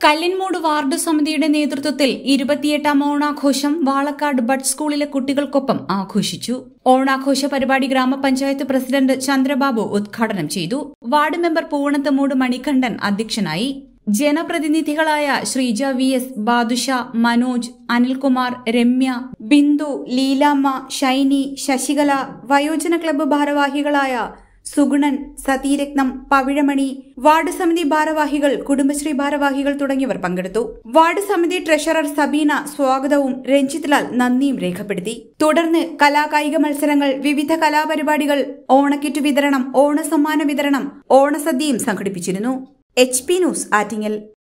കല്ലിൻമൂട് ward സമിതിയുടെ നേതൃത്വത്തിൽ ഇരുപത്തിയെട്ടാം ഓണാഘോഷം വാളക്കാട് ബഡ് സ്കൂളിലെ കുട്ടികൾക്കൊപ്പം ആഘോഷിച്ചു ഓണാഘോഷ പരിപാടി ഗ്രാമപഞ്ചായത്ത് പ്രസിഡന്റ് ചന്ദ്രബാബു ഉദ്ഘാടനം ചെയ്തു വാർഡ് മെമ്പർ പൂവണത്തമൂട് മണികണ്ഠൻ അധ്യക്ഷനായി ജനപ്രതിനിധികളായ ശ്രീജ വി എസ് ബാദുഷ മനോജ് അനിൽകുമാർ രമ്യ ബിന്ദു ലീലാമ്മ ഷൈനി ശശികല വയോജന ക്ലബ്ബ് ഭാരവാഹികളായ സുഗുണൻ സതീരത്നം പവിഴമണി വാർഡ് സമിതി ഭാരവാഹികൾ കുടുംബശ്രീ ഭാരവാഹികൾ തുടങ്ങിയവർ പങ്കെടുത്തു വാർഡ് സമിതി ട്രഷറർ സബീന സ്വാഗതവും രഞ്ജിത് ലാൽ നന്ദിയും രേഖപ്പെടുത്തി തുടർന്ന് കലാകായിക മത്സരങ്ങൾ വിവിധ കലാപരിപാടികൾ ഓണക്കിറ്റ് വിതരണം ഓണസമ്മാന വിതരണം ഓണസദ്യയും സംഘടിപ്പിച്ചിരുന്നു എച്ച് പി ന്യൂസ് ആറ്റിങ്ങൽ